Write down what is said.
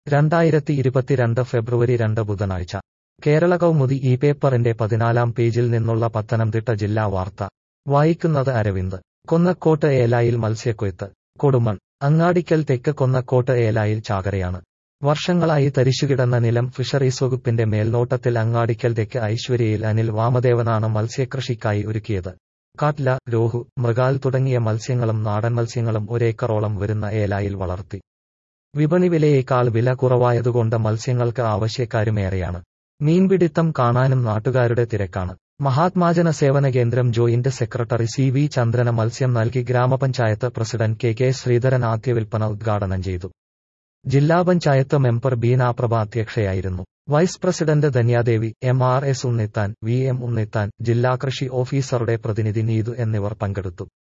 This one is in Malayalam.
രണ്ടായിരത്തി ഇരുപത്തിരണ്ട് ഫെബ്രുവരി രണ്ട് ബുധനാഴ്ച കേരള കൗമുദി ഈ പേപ്പറിന്റെ പതിനാലാം പേജിൽ നിന്നുള്ള പത്തനംതിട്ട ജില്ലാ വാർത്ത വായിക്കുന്നത് അരവിന്ദ് കൊന്നക്കോട്ട് ഏലായിൽ മത്സ്യക്കൊയ്ത്ത് കൊടുമൺ അങ്ങാടിക്കൽ തെക്ക് കൊന്നക്കോട്ട് ഏലായിൽ ചാകരയാണ് വർഷങ്ങളായി തരിശുകിടന്ന നിലം ഫിഷറീസ് വകുപ്പിന്റെ മേൽനോട്ടത്തിൽ അങ്ങാടിക്കൽ തെക്ക് ഐശ്വര്യയിൽ അനിൽ വാമദേവനാണ് മത്സ്യകൃഷിക്കായി ഒരുക്കിയത് കാട്ല രോഹു മൃഗാൽ തുടങ്ങിയ മത്സ്യങ്ങളും നാടൻ മത്സ്യങ്ങളും ഒരേക്കറോളം വരുന്ന ഏലായിൽ വളർത്തി വിപണി വിലയേക്കാൾ വില കുറവായതുകൊണ്ട് മത്സ്യങ്ങൾക്ക് ആവശ്യക്കാരുമേറെയാണ് മീൻപിടിത്തം കാണാനും നാട്ടുകാരുടെ തിരക്കാണ് മഹാത്മാജന സേവന കേന്ദ്രം ജോയിന്റ് സെക്രട്ടറി സി വി ചന്ദ്രന മത്സ്യം നൽകി ഗ്രാമപഞ്ചായത്ത് പ്രസിഡന്റ് കെ കെ ശ്രീധരൻ ആദ്യ വിൽപ്പന ഉദ്ഘാടനം ചെയ്തു ജില്ലാ പഞ്ചായത്ത് മെമ്പർ ബീനാപ്രഭ അധ്യക്ഷയായിരുന്നു vice president Dhanyadevi M R S Unnithan V M Unnithan ജില്ലാ കൃഷി ഓഫീസറുടെ പ്രതിനിധി നീതു എന്നിവർ പങ്കെടുത്തു